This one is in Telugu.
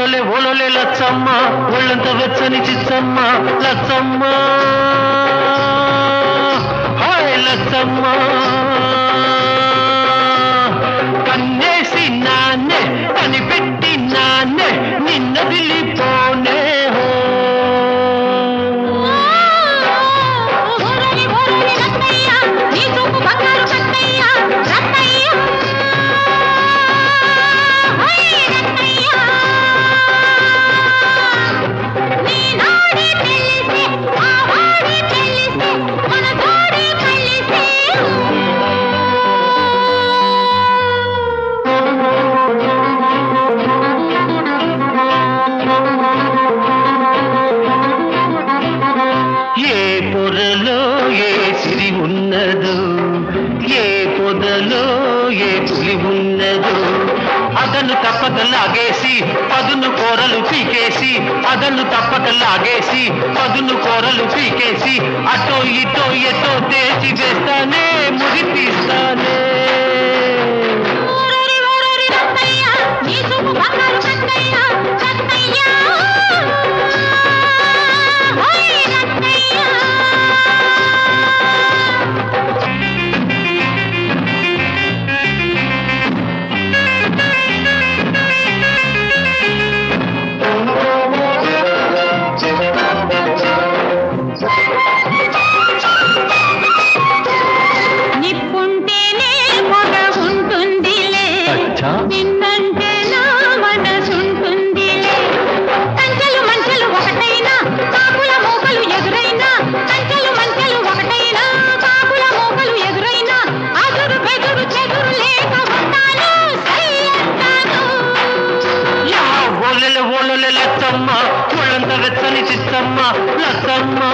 ఓలొలే ఓలొలే లచ్చమ్మ ఒళ్ళంత వెచ్చని చిచ్చమ్మ లచ్చమ్మ హాయ్ లచ్చమ్మ కన్నేసి నాన్నే కనిపెట్టి నాన్నే నిన్న దిల్లిపోనే హో ఓరని ఓరని రత్తయ్య నీ చూపు బంగారు కత్తయ్య రత్తయ్య హై రత్తయ్య నీ నాడి తెలిసే ఆ వాడి తెలిసే మన జోడి కలిసే ఏ పొరలో ఏ సిరి ఉన్నదో ఏ పొదలో ఏ పులి ఉన్నదో అదను తప్పక లాగేసి పదును కూరలు పీకేసి అదను తప్పక లాగేసి పదును కూరలు పీకేసి అటో ఇటో ఎటో తేచి వేస్తానే ముడి తీస్తానే ఓరరి ఓరరి రత్తయ్య నీ చూపు బంగారు కత్తయ్య రత్తయ్య హై రత్తయ్య నిప్పుంటేనే పొగ ఉంటుందిలే అచ్చా. నిన్నంటే నా మనసుంటుందిలే కంచెలు మంచెలు ఒకటైనా కాకుల మూకలు ఎదురైనా కంచెలు మంచెలు ఒకటైనా కాకుల మూకలు ఎదురైనా అదురు బెదురు చెదురు లేక ఉంటాను సై అంటాను యా ఓలెల ఓలెల లచ్చమ్మ ఒళ్ళంత వెచ్చని చిత్తమ్మ లచ్చమ్మ